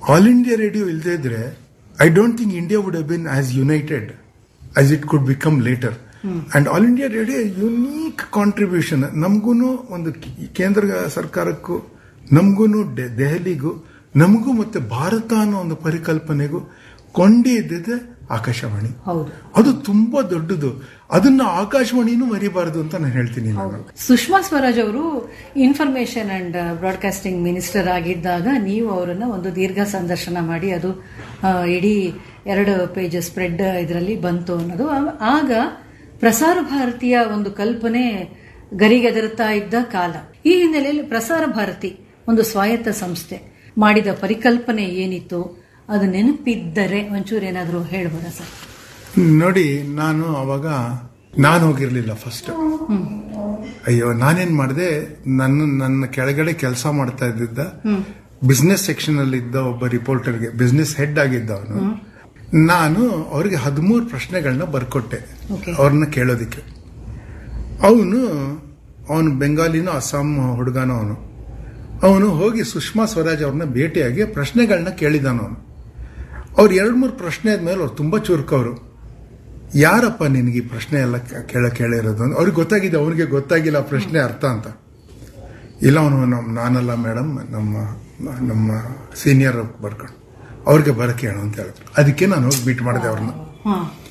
All India radio ಇಲ್ಲದೆ ಇದ್ರೆ I don't think India would have been as united as it could become later and all India radio unique contribution ನಮಗೂ ಒಂದು ಕೇ- ಕೇಂದ್ರ ಸರ್ಕಾರಕ್ಕೂ ನಮಗೂ ದೆಹಲಿಗೂ ನಮಗೂ ಮತ್ತೆ ಭಾರತ ಅನ್ನೋ ಒಂದು ಪರಿಕಲ್ಪನೆಗೂ ಕೊಂಡಿ ಇದ್ದಿದ್ದೆ ಆಕಾಶವಾಣಿ ಹೌದು ಅದು ತುಂಬಾ ದೊಡ್ಡದು ಅದನ್ನ ಆಕಾಶವಾಣಿನೂ ಮರಿಬಾರದು ಅಂತ ನಾನು ಹೇಳ್ತೀನಿ ನಾನು ಸುಷ್ಮಾ ಸ್ವರಾಜ್ ಅವರು ಇನ್ಫಾರ್ಮೇಶನ್ ಅಂಡ್ ಬ್ರಾಡ್ಕಾಸ್ಟಿಂಗ್ ಮಿನಿಸ್ಟರ್ ಆಗಿದ್ದಾಗ ನೀವು ಅವರನ್ನ ಒಂದು ದೀರ್ಘ ಸಂದರ್ಶನ ಮಾಡಿ ಅದು ಆ, ಇಡೀ ಎರಡು ಪೇಜ್ ಸ್ಪ್ರೆಡ್ ಇದರಲ್ಲಿ ಬಂತು ಅನ್ನೋದು ಆ- ಆಗ ಪ್ರಸಾರ ಭಾರತಿಯ ಒಂದು ಕಲ್ಪನೆ ಗರಿಗೆದರುತ್ತಾ ಇದ್ದ ಕಾಲ ಈ ಹಿನ್ನೆಲೆಯಲ್ಲಿ ಪ್ರಸಾರ ಭಾರತಿ ಒಂದು ಸ್ವಾಯತ್ತ ಸಂಸ್ಥೆ ಮಾಡಿದ ಪರಿಕಲ್ಪನೆ ಏನಿತ್ತು ಅದು ನೆನಪಿದ್ದರೆ ಒಂಚೂರು ಏನಾದರೂ ಹೇಳ್ಬೋದಾ ಸರ್ ನೋಡಿ ನಾನು ಅವಾಗ ನಾನು ಹೋಗಿರ್ಲಿಲ್ಲ ಫಸ್ಟ್ ಅಯ್ಯೋ ನಾನೇನ್ ಮಾಡಿದೆ ನನ್ನ ನನ್ನ ಕೆಳಗಡೆ ಕೆಲಸ ಮಾಡ್ತಾ ಇದ್ದಿದ್ದ ಬಿಸ್ನೆಸ್ ಸೆಕ್ಷನ್ ಅಲ್ಲಿ ಇದ್ದ ಒಬ್ಬ ರಿಪೋರ್ಟರ್ಗೆ ಬಿಸ್ನೆಸ್ ಹೆಡ್ ಆಗಿದ್ದ ಅವನು ನಾನು ಅವ್ರಿಗೆ ಹದಿಮೂರು ಪ್ರಶ್ನೆಗಳನ್ನ ಬರ್ಕೊಟ್ಟೆ Okay. ಅವ್ರನ್ನ ಕೇಳೋದಿಕ್ಕೆ ಅವನು ಅವನು ಬೆಂಗಾಲಿನೋ ಅಸ್ಸಾಂ ಹುಡುಗನೋ ಅವನು ಅವನು ಹೋಗಿ ಸುಷ್ಮಾ ಸ್ವರಾಜ್ ಅವ್ರನ್ನ ಭೇಟಿಯಾಗಿ ಪ್ರಶ್ನೆಗಳನ್ನ ಕೇಳಿದಾನ ಅವನು ಅವ್ರು ಎರಡ್ ಮೂರು ಪ್ರಶ್ನೆ ಆದ್ಮೇಲೆ ಅವ್ರು ತುಂಬಾ ಚುರುಕವರು ಯಾರಪ್ಪ ನಿನಗೆ ಈ ಪ್ರಶ್ನೆ ಎಲ್ಲ ಕ- ಕೇಳ ಕೇಳಿರೋದು ಅಂತ ಅವ್ರಿಗೆ ಗೊತ್ತಾಗಿದೆ ಅವನಿಗೆ ಗೊತ್ತಾಗಿಲ್ಲ ಆ ಪ್ರಶ್ನೆ ಅರ್ಥ ಅಂತ ಇಲ್ಲ ಅವನು ನಮ್ಮ ನಾನಲ್ಲ ಮೇಡಮ್ ನಮ್ಮ ನಮ್ಮ ಸೀನಿಯರ್ ಬರ್ಕೊಂಡು ಅವ್ರಿಗೆ ಬರಕ್ಕೆ ಹೇಳು ಅಂತ ಹೇಳಿದ್ರು ಅದಕ್ಕೆ ನಾನು ಹೋಗಿ ಮೀಟ್ ಮಾಡಿದೆ ಅವ್ರನ್ನ ಹಾ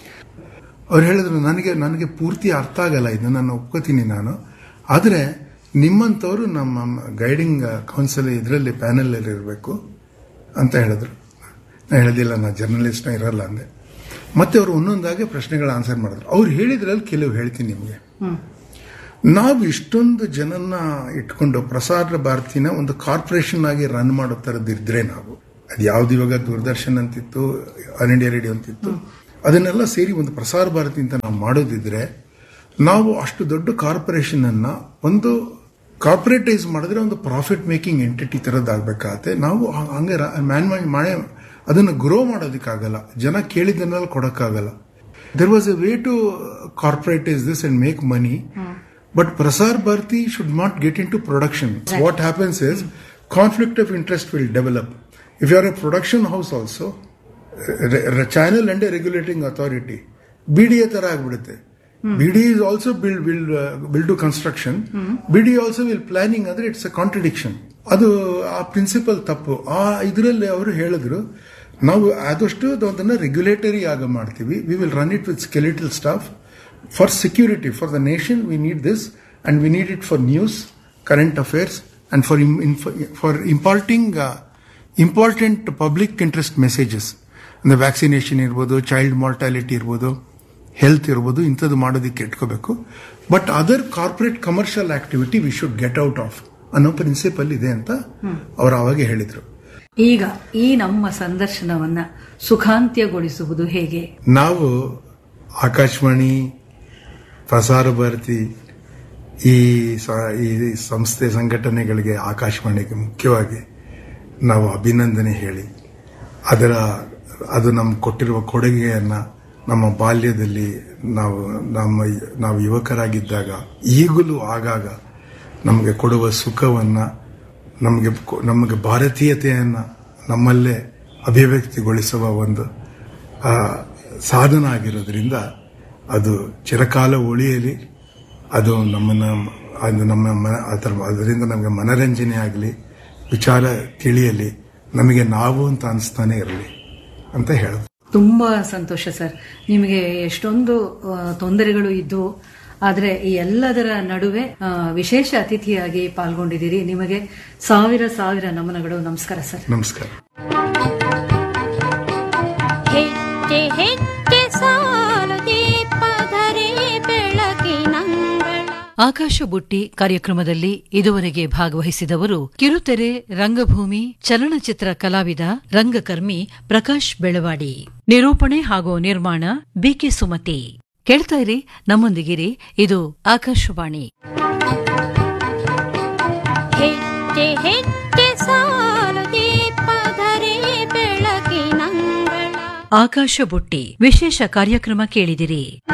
ಅವ್ರು ಹೇಳಿದ್ರು ನನಗೆ ನನಗೆ ಪೂರ್ತಿ ಅರ್ಥ ಆಗಲ್ಲ ಇದು ನಾನು ಒಪ್ಕೋತೀನಿ ನಾನು ಆದರೆ ನಿಮ್ಮಂಥವ್ರು ನಮ್ಮ ಗೈಡಿಂಗ್ ಕೌನ್ಸಿಲ್ ಇದರಲ್ಲಿ ಪ್ಯಾನಲಲ್ಲಿ ಇರಬೇಕು ಅಂತ ಹೇಳಿದ್ರು ನಾನು ಹೇಳೋದಿಲ್ಲ ನಾನು ಜರ್ನಲಿಸ್ಟ್ನ ಇರಲ್ಲ ಅಂದೆ ಮತ್ತೆ ಅವರು ಒಂದೊಂದಾಗಿ ಪ್ರಶ್ನೆಗಳ ಆನ್ಸರ್ ಮಾಡಿದ್ರು ಅವ್ರು ಹೇಳಿದ್ರಲ್ಲಿ ಕೆಲವು ಹೇಳ್ತೀನಿ ನಿಮಗೆ ಹ್ಮ್ ನಾವು ಇಷ್ಟೊಂದು ಜನನ್ನ ಇಟ್ಕೊಂಡು ಪ್ರಸಾರ ಭಾರತಿನ ಒಂದು ಕಾರ್ಪೊರೇಷನ್ ಆಗಿ ರನ್ ಮಾಡೋ ಥರದ್ದಿದ್ರೆ ನಾವು ಅದು ಯಾವ್ದು ಇವಾಗ ದೂರದರ್ಶನ್ ಅಂತಿತ್ತು ಆಲ್ ಇಂಡಿಯಾ ರೇಡಿಯೋ ಅಂತಿತ್ತು ಅದನ್ನೆಲ್ಲ ಸೇರಿ ಒಂದು ಪ್ರಸಾರ ಭಾರತಿ ಅಂತ ನಾವು ಮಾಡೋದಿದ್ರೆ ನಾವು ಅಷ್ಟು ದೊಡ್ಡ ಕಾರ್ಪೊರೇಷನ್ ಅನ್ನ ಒಂದು ಕಾರ್ಪೊರೇಟೈಸ್ ಮಾಡಿದ್ರೆ ಒಂದು ಪ್ರಾಫಿಟ್ ಮೇಕಿಂಗ್ ಎಂಟಿಟಿ ತರದಾಗಬೇಕಾಗತ್ತೆ ನಾವು ಹ- ಹಂಗೆ ಮ್ಯಾನ್ ಮಾಡೇ ಅದನ್ನು ಗ್ರೋ ಮಾಡೋದಕ್ಕಾಗಲ್ಲ ಜನ ಕೇಳಿದ್ದನ್ನೆಲ್ಲ ಕೊಡೋಕ್ಕಾಗಲ್ಲ there was a way to corporatize this and make money but prasar bharati should not get into production what happens is conflict of interest will develop if you are a production house also re- re- channel and a regulating authority BDA ತರ ಆಗ್ಬಿಡುತ್ತೆ BD is also build build uh, build to construction BD also will planning ಅಂದ್ರೆ it's a contradiction ಅದು ಆ principal ತಪ್ಪು ಆ ಇದರಲ್ಲಿ ಅವರು ಹೇಳಿದ್ರು ನಾವು ಆದಷ್ಟು ಅದನ್ನ ರೆಗ್ಯುಲೇಟರಿ ಆಗ ಮಾಡ್ತೀವಿ we will run it with skeletal staff for security for the nation we need this and we need it for news current affairs and for for importing important public interest messages ಅಂದ್ರೆ vaccination ಇರ್ಬೋದು child mortality ಇರ್ಬೋದು health ಇರ್ಬೋದು ಇಂಥದ್ದು ಮಾಡೋದಕ್ಕೆ ಇಟ್ಕೋಬೇಕು but other corporate commercial activity we should get out of ಅನ್ನೋ principle ಇದೆ ಅಂತ ಅವರು ಅವಾಗ ಹೇಳಿದ್ರು ಈಗ ಈ ನಮ್ಮ ಸಂದರ್ಶನವನ್ನ ಸುಖಾಂತ್ಯಗೊಳಿಸುವುದು ಹೇಗೆ ನಾವು ಆಕಾಶವಾಣಿ ಪ್ರಸಾರ ಭಾರತಿ ಈ ಸ- ಈ ಸಂಸ್ಥೆ ಸಂಘಟನೆಗಳಿಗೆ ಆಕಾಶವಾಣಿಗೆ ಮುಖ್ಯವಾಗಿ ನಾವು ಅಭಿನಂದನೆ ಹೇಳಿ ಅದರ ಅದು ನಮ್ಗೆ ಕೊಟ್ಟಿರುವ ಕೊಡುಗೆಯನ್ನ ನಮ್ಮ ಬಾಲ್ಯದಲ್ಲಿ ನಾವು ನಮ್ಮ ನಾವು ಯುವಕರಾಗಿದ್ದಾಗ ಈಗಲೂ ಆಗಾಗ ನಮಗೆ ಕೊಡುವ ಸುಖವನ್ನ ನಮಗೆ ಕೊ- ನಮಗೆ ಭಾರತೀಯತೆಯನ್ನ ನಮ್ಮಲ್ಲೇ ಅಭಿವ್ಯಕ್ತಿಗೊಳಿಸುವ ಒಂದು ಆ, ಸಾಧನ ಆಗಿರೋದ್ರಿಂದ ಅದು ಚಿರಕಾಲ ಉಳಿಯಲಿ ಅದು ನಮ್ಮನ್ನ ಅದು ನಮ್ಮ ಮ- ಅದರ ಅದರಿಂದ ನಮಗೆ ಮನರಂಜನೆ ಆಗಲಿ ವಿಚಾರ ತಿಳಿಯಲಿ ನಮಗೆ ನಾವು ಅಂತ ಅನಿಸ್ತಾನೆ ಇರಲಿ ಅಂತ ಹೇಳೋದು ತುಂಬಾ ಸಂತೋಷ ಸರ್ ನಿಮಗೆ ಎಷ್ಟೊಂದು ಆ, ತೊಂದರೆಗಳು ಇದ್ದು ಆದರೆ ಈ ಎಲ್ಲದರ ನಡುವೆ ಆ, ವಿಶೇಷ ಅತಿಥಿಯಾಗಿ ಪಾಲ್ಗೊಂಡಿದ್ದೀರಿ ನಿಮಗೆ ಸಾವಿರ ಸಾವಿರ ನಮನಗಳು ನಮಸ್ಕಾರ ಸರ್ ನಮಸ್ಕಾರ ಹೆಜ್ಜೆ ಹೆಜ್ಜೆ ಸಾಲು ದೀಪಧರೆ ಬೆಳಕಿನಂಗಳ ಆಕಾಶ ಬುಟ್ಟಿ ಕಾರ್ಯಕ್ರಮದಲ್ಲಿ ಇದುವರೆಗೆ ಭಾಗವಹಿಸಿದವರು ಕಿರುತೆರೆ ರಂಗಭೂಮಿ ಚಲನಚಿತ್ರ ಕಲಾವಿದ ರಂಗಕರ್ಮಿ ಪ್ರಕಾಶ್ ಬೆಳವಾಡಿ ನಿರೂಪಣೆ ಹಾಗೂ ನಿರ್ಮಾಣ ಬಿಕೆ ಸುಮತಿ ಕೇಳ್ತಾ ಇರಿ ನಮ್ಮೊಂದಿಗಿರಿ ಇದು ಆಕಾಶವಾಣಿ ಹೆಜ್ಜೆ ಹೆಜ್ಜೆ ಸಾಲು ದೀಪಧರೆ ಬೆಳಕಿನಂಗಳ ಆಕಾಶ ಬುಟ್ಟಿ ವಿಶೇಷ ಕಾರ್ಯಕ್ರಮ ಕೇಳಿದಿರಿ